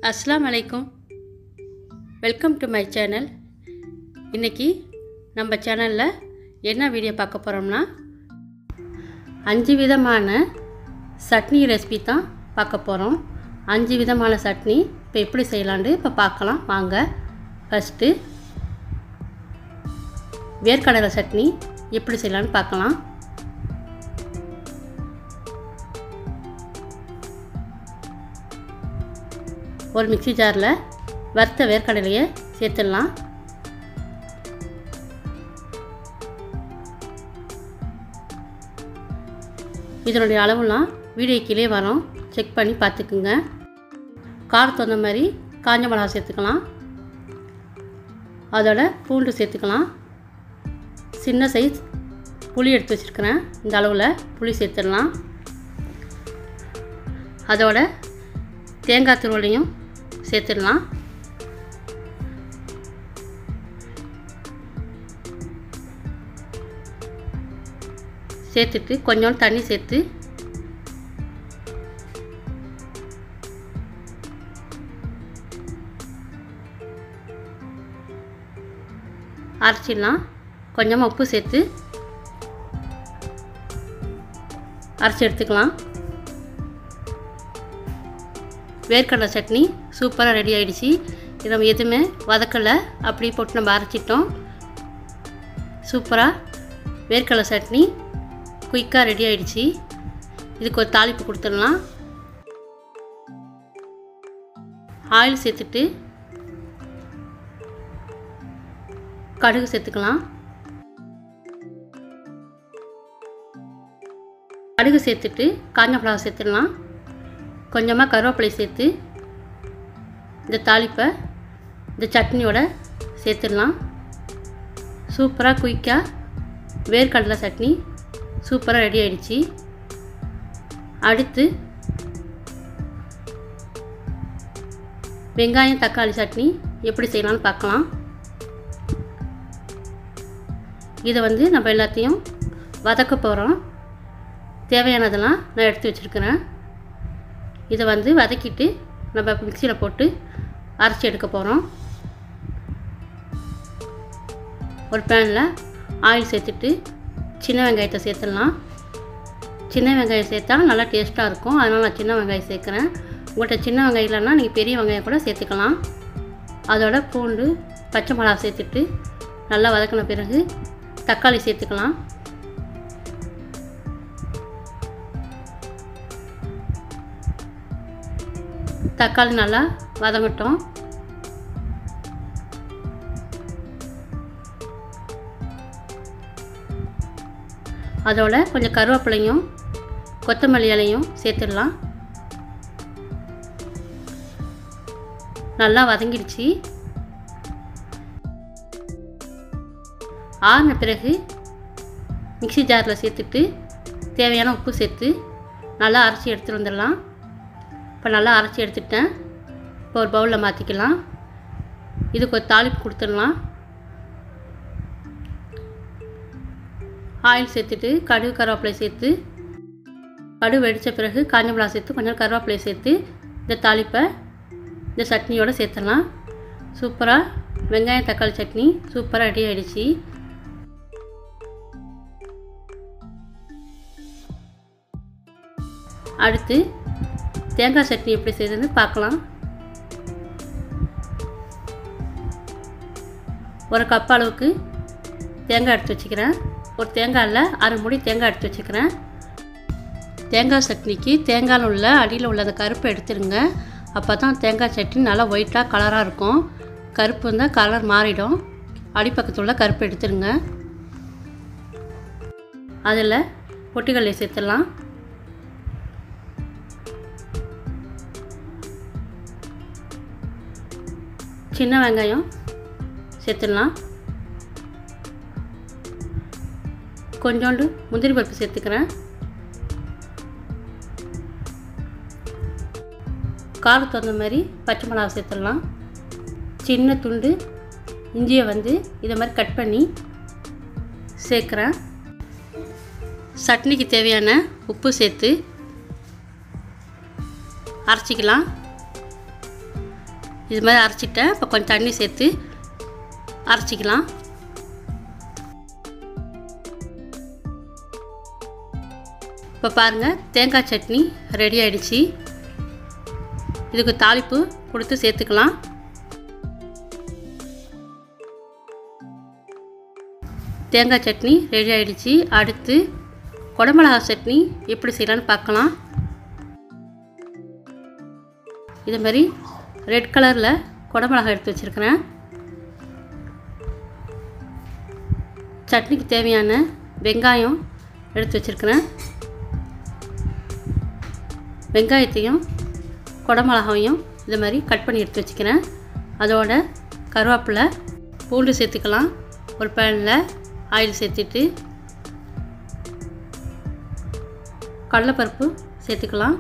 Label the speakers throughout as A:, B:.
A: அஸ்ஸலாமு அலைக்கும் welcome to my channel இன்றைக்கி நம்ம சேனலில் என்ன வீடியோ பார்க்க போகிறோம்னா அஞ்சு விதமான சட்னி ரெசிபி தான் பார்க்க போகிறோம் அஞ்சு விதமான சட்னி இப்போ எப்படி செய்யலான்ட்டு இப்போ பார்க்கலாம் வாங்க ஃபஸ்ட்டு வேர்க்கடலை சட்னி எப்படி செய்யலான்னு பார்க்கலாம் ஒரு மிக்ஸி ஜாரில் வறுத்த வேர்க்கடலையை சேர்த்துடலாம் இதனுடைய அளவுலாம் வீடியோ கீழே வரும் செக் பண்ணி பார்த்துக்குங்க காரத்துக்கு தகுந்த மாதிரி காஞ்ச மிளகா சேர்த்துக்கலாம் அதோட பூண்டு சேர்த்துக்கலாம் சின்ன சைஸ் புளி எடுத்து வச்சுருக்கிறேன் இந்த அளவில் புளி சேர்த்துடலாம் அதோட தேங்காய் துருவலையும் சேர்த்துடலாம் சேர்த்துட்டு கொஞ்சோண்டு தண்ணி சேர்த்து அரைச்சிடலாம் கொஞ்சமாக உப்பு சேர்த்து அரைச்சி எடுத்துக்கலாம் வேர்க்கடலை சட்னி சூப்பராக ரெடி ஆகிடுச்சு இது நம்ம எதுவுமே வதக்கலை அப்படியே போட்டு நம்ம அரைச்சிட்டோம் சூப்பராக வேர்க்கடலை சட்னி குயிக்காக ரெடி ஆகிடுச்சு இதுக்கு ஒரு தாளிப்பு கொடுத்துடலாம் ஆயில் சேர்த்துட்டு கடுகு சேர்த்துக்கலாம் கடுகு சேர்த்துட்டு காஞ்ச மிளகா சேர்த்துடலாம் கொஞ்சமாக கருவேப்பிலை சேர்த்து இந்த தாளிப்பை இந்த சட்னியோட சேர்த்துடலாம் சூப்பராக குயிக்காக வேர்க்கடலை சட்னி சூப்பராக ரெடி ஆகிடுச்சு அடுத்து வெங்காயம் தக்காளி சட்னி எப்படி செய்யலாம்னு பார்க்கலாம் இதை வந்து நம்ம எல்லாத்தையும் வதக்க போகிறோம் தேவையானதெல்லாம் நான் எடுத்து வச்சுருக்கிறேன் இதை வந்து வதக்கிட்டு நம்ம மிக்சியில் போட்டு அரைச்சி எடுக்க போகிறோம் ஒரு பேனில் ஆயில் சேர்த்துட்டு சின்ன வெங்காயத்தை சேர்த்துடலாம் சின்ன வெங்காயம் சேர்த்தா நல்லா டேஸ்ட்டாக இருக்கும் அதனால் நான் சின்ன வெங்காயம் சேர்க்குறேன் உங்கள்கிட்ட சின்ன வெங்காயம் இல்லைன்னா நீங்கள் பெரிய வெங்காயம் கூட சேர்த்துக்கலாம் அதோட பூண்டு பச்சை மிளகா சேர்த்துட்டு நல்லா வதக்கின பிறகு தக்காளி சேர்த்துக்கலாம் தக்காளி நல்லா வதங்கட்டும் அதோட கொஞ்சம் கருவேப்பிலையும் கொத்தமல்லி இலையும் சேர்த்துடலாம் நல்லா வதங்கிடுச்சு ஆறின பிறகு மிக்சி ஜாரில் சேர்த்துட்டு தேவையான உப்பு சேர்த்து நல்லா அரைச்சி எடுத்துகிட்டு வந்துடலாம் இப்போ நல்லா அரைச்சி எடுத்துட்டேன் இப்போ ஒரு பவுலில் மாற்றிக்கலாம் இதுக்கு ஒரு தாளிப்பு கொடுத்துடலாம் ஆயில் சேர்த்துட்டு கடுகு கருவேப்பிலை சேர்த்து கடுகு வெடித்த பிறகு காஞ்ச மிளகா சேர்த்து கொஞ்சம் கருவேப்பிலை சேர்த்து இந்த தாளிப்பை இந்த சட்னியோடு சேர்த்துடலாம் சூப்பராக வெங்காயம் தக்காளி சட்னி சூப்பராக ரெடி ஆகிடுச்சு அடுத்து தேங்காய் சட்னி எப்படி செய்யுதுன்னு பார்க்கலாம் ஒரு கப் அளவுக்கு தேங்காய் எடுத்து வச்சுக்கிறேன் ஒரு தேங்காயில் அரை மூடி தேங்காய் எடுத்து வச்சுக்கிறேன் தேங்காய் சட்னிக்கு தேங்காயில் உள்ள அடியில் உள்ள அந்த கருப்பை எடுத்துருங்க அப்போ தான் தேங்காய் சட்னி நல்லா ஒயிட்டாக கலராக இருக்கும் கருப்பு இருந்தால் கலர் மாறிடும் அடிப்பக்கத்தில் உள்ள கருப்பு எடுத்துருங்க அதில் பொட்டுக்கல்லை சேர்த்துடலாம் சின்ன வெங்காயம் சேர்த்துடலாம் கொஞ்சோண்டு முந்திரி பருப்பு சேர்த்துக்கிறேன் காரத்துக்கு தகுந்த மாதிரி பச்சை மிளகா சேர்த்துடலாம் சின்ன துண்டு இஞ்சியை வந்து இதை மாதிரி கட் பண்ணி சேர்க்குறேன் சட்னிக்கு தேவையான உப்பு சேர்த்து அரைச்சிக்கலாம் இது மாதிரி அரைச்சிட்டேன் இப்போ கொஞ்சம் தண்ணி சேர்த்து அரைச்சிக்கலாம் இப்போ பாருங்கள் தேங்காய் சட்னி ரெடி ஆயிடுச்சு இதுக்கு தாளிப்பு கொடுத்து சேர்த்துக்கலாம் தேங்காய் சட்னி ரெடி ஆயிடுச்சு அடுத்து குடமிளகா சட்னி எப்படி செய்யலான்னு பார்க்கலாம் இது மாதிரி ரெட் கலரில் குடமிளகா எடுத்து வச்சுருக்கிறேன் சட்னிக்கு தேவையான வெங்காயம் எடுத்து வச்சுருக்கிறேன் வெங்காயத்தையும் குடமிளகாவையும் இது மாதிரி கட் பண்ணி எடுத்து வச்சுக்கிறேன் அதோட கருவேப்பிலை பூண்டு சேர்த்துக்கலாம் ஒரு பேனில் ஆயில் சேர்த்துட்டு கடலைப்பருப்பு சேர்த்துக்கலாம்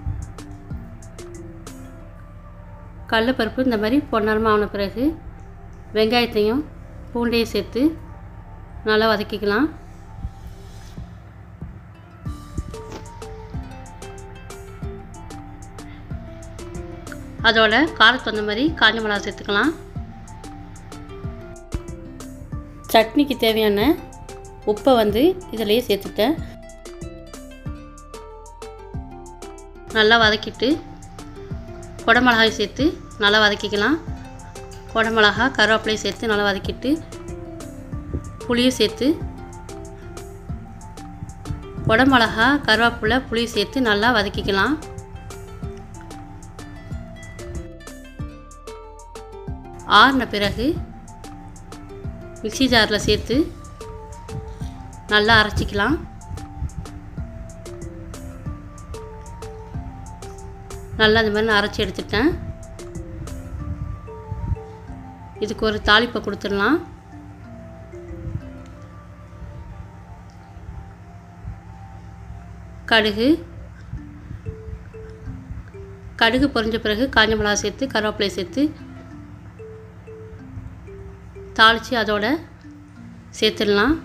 A: கடலைப்பருப்பு இந்த மாதிரி பொன்னரமாக ஆன பிறகு வெங்காயத்தையும் பூண்டையும் சேர்த்து நல்லா வதக்கிக்கலாம் அதோட காரத்துக்கு தகுந்த மாதிரி காஞ்ச மிளகா சேர்த்துக்கலாம் சட்னிக்கு தேவையான உப்பை வந்து இதிலையே சேர்த்துட்டேன் நல்லா வதக்கிட்டு குடமிளகாய் சேர்த்து நல்லா வதக்கிக்கலாம் குடமிளகா கருவேப்பிலையும் சேர்த்து நல்லா வதக்கிட்டு புளியும் சேர்த்து குடமிளகா கருவேப்பிலை புளி சேர்த்து நல்லா வதக்கிக்கலாம் ஆறின பிறகு மிக்சி ஜாரில் சேர்த்து நல்லா அரைச்சிக்கலாம் நல்லா இந்த மாதிரி நான் அரைச்சி எடுத்துட்டேன் இதுக்கு ஒரு தாளிப்பை கொடுத்துடலாம் கடுகு கடுகு பொரிஞ்ச பிறகு காஞ்ச மிளகா சேர்த்து கருவேப்பிலை சேர்த்து தாளித்து அதோட சேர்த்துடலாம்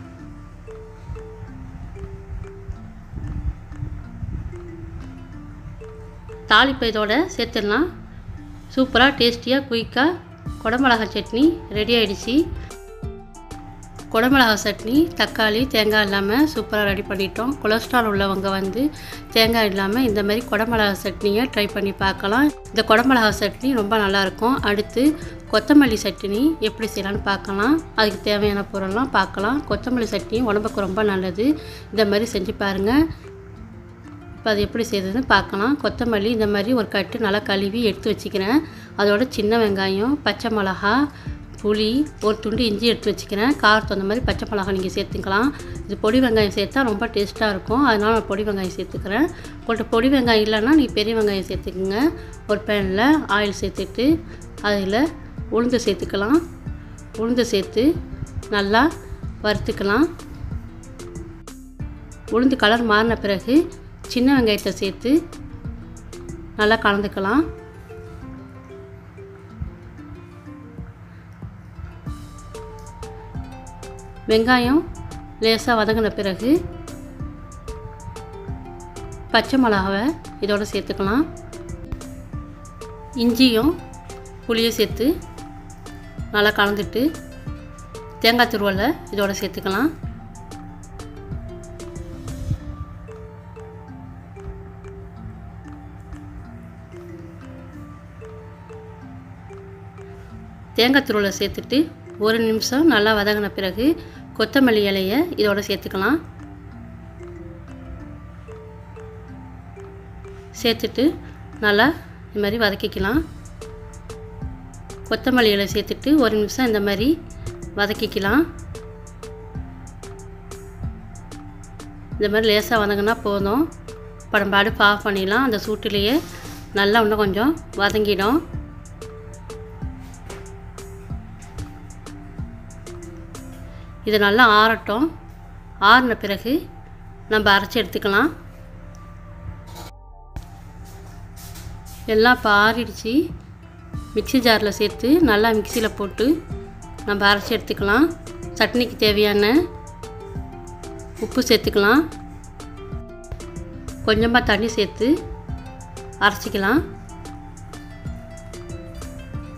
A: தாளிப்பை இதோட சேர்த்துடலாம் சூப்பராக டேஸ்டியாக குயிக்காக குடமிளகா சட்னி ரெடி ஆயிடுச்சு குடமிளகா சட்னி தக்காளி தேங்காய் இல்லாமல் சூப்பராக ரெடி பண்ணிட்டோம் கொலஸ்ட்ரால் உள்ளவங்க வந்து தேங்காய் இல்லாமல் இந்த மாதிரி குடமிளகா சட்னியை ட்ரை பண்ணி பார்க்கலாம் இந்த குடமிளகா சட்னி ரொம்ப நல்லாயிருக்கும் அடுத்து கொத்தமல்லி சட்னி எப்படி செய்யலாம்னு பார்க்கலாம் அதுக்கு தேவையான பொருள்லாம் பார்க்கலாம் கொத்தமல்லி சட்னி உடம்புக்கு ரொம்ப நல்லது இந்த மாதிரி செஞ்சு பாருங்கள் இப்போ அது எப்படி செய்யுதுன்னு பார்க்கலாம் கொத்தமல்லி இந்த மாதிரி ஒரு கட்டு நல்லா கழுவி எடுத்து வச்சுக்கிறேன் அதோட சின்ன வெங்காயம் பச்சை மிளகா புளி ஒரு துண்டு இஞ்சி எடுத்து வச்சுக்கிறேன் காரத்து அந்த மாதிரி பச்சை மிளகா நீங்கள் சேர்த்துக்கலாம் இது பொடி வெங்காயம் சேர்த்தா ரொம்ப டேஸ்ட்டாக இருக்கும் அதனால் நான் பொடி வெங்காயம் சேர்த்துக்கிறேன் உங்கள்கிட்ட பொடி வெங்காயம் இல்லைன்னா நீங்கள் பெரிய வெங்காயம் சேர்த்துக்குங்க ஒரு பேனில் ஆயில் சேர்த்துட்டு அதில் உளுந்து சேர்த்துக்கலாம் உளுந்து சேர்த்து நல்லா வறுத்துக்கலாம் உளுந்து கலர் மாறின பிறகு சின்ன வெங்காயத்தை சேர்த்து நல்லா கலந்துக்கலாம் வெங்காயம் லேசாக வதங்கின பிறகு பச்சை மிளகாவை இதோட சேர்த்துக்கலாம் இஞ்சியும் புளியும் சேர்த்து நல்லா கலந்துட்டு தேங்காய் துருவலை இதோட சேர்த்துக்கலாம் தேங்காய் துருவலை சேர்த்துட்டு ஒரு நிமிஷம் நல்லா வதங்கின பிறகு கொத்தமல்லி இலையை இதோட சேர்த்துக்கலாம் சேர்த்துட்டு நல்லா இந்த மாதிரி வதக்கிக்கலாம் கொத்தமல்லி இலை சேர்த்துட்டு ஒரு நிமிஷம் இந்த மாதிரி வதக்கிக்கலாம் இந்த மாதிரி லேசாக வதங்கினா போதும் இப்போ நம்ம அடுப்பு ஆஃப் பண்ணிடலாம் அந்த சூட்டிலேயே நல்லா இன்னும் கொஞ்சம் வதங்கிடும் இது நல்லா ஆறட்டும் ஆறின பிறகு நம்ம அரைச்சி எடுத்துக்கலாம் எல்லாம் இப்போ ஆறிடுச்சு மிக்ஸி ஜாரில் சேர்த்து நல்லா மிக்சியில் போட்டு நம்ம அரைச்சி எடுத்துக்கலாம் சட்னிக்கு தேவையான உப்பு சேர்த்துக்கலாம் கொஞ்சமாக தண்ணி சேர்த்து அரைச்சிக்கலாம்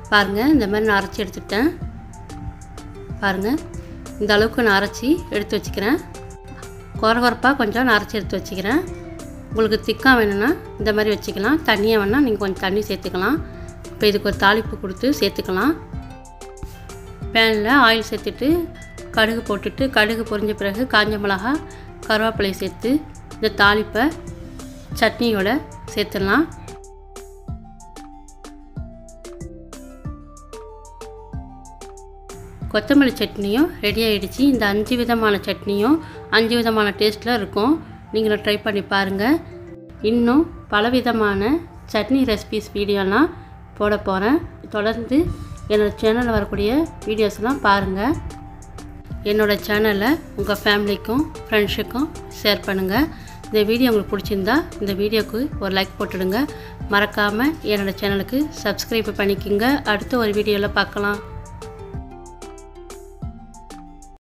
A: பாருங்கள் இந்த மாதிரி நான் அரைச்சி எடுத்துக்கிட்டேன் பாருங்கள் இந்த அளவுக்கு நான் அரைச்சி எடுத்து வச்சுக்கிறேன் குறகுறப்பாக கொஞ்சம் நான் அரைச்சி எடுத்து வச்சுக்கிறேன் உங்களுக்கு திக்காக வேணும்னா இந்த மாதிரி வச்சுக்கலாம் தண்ணியாக வேணால் நீங்கள் கொஞ்சம் தண்ணி சேர்த்துக்கலாம் இப்போ இதுக்கு ஒரு தாளிப்பு கொடுத்து சேர்த்துக்கலாம் பேனில் ஆயில் சேர்த்துட்டு கடுகு போட்டுட்டு கடுகு பொரிஞ்ச பிறகு காஞ்ச மிளகா கருவேப்பிலை சேர்த்து இந்த தாளிப்பை சட்னியோட சேர்த்துடலாம் கொத்தமல்லி சட்னியும் ரெடி ஆகிடுச்சு இந்த அஞ்சு விதமான சட்னியும் அஞ்சு விதமான டேஸ்ட்டில் இருக்கும் நீங்களும் ட்ரை பண்ணி பாருங்கள் இன்னும் பலவிதமான சட்னி ரெசிபிஸ் வீடியோலாம் போட போகிறேன் தொடர்ந்து என்னோடய சேனலில் வரக்கூடிய வீடியோஸ்லாம் பாருங்கள் என்னோடய சேனலை உங்கள் ஃபேமிலிக்கும் ஃப்ரெண்ட்ஸுக்கும் ஷேர் பண்ணுங்கள் இந்த வீடியோ உங்களுக்கு பிடிச்சிருந்தா இந்த வீடியோக்கு ஒரு லைக் போட்டுடுங்க மறக்காமல் என்னோடய சேனலுக்கு சப்ஸ்கிரைப் பண்ணிக்கோங்க அடுத்த ஒரு வீடியோவில் பார்க்கலாம்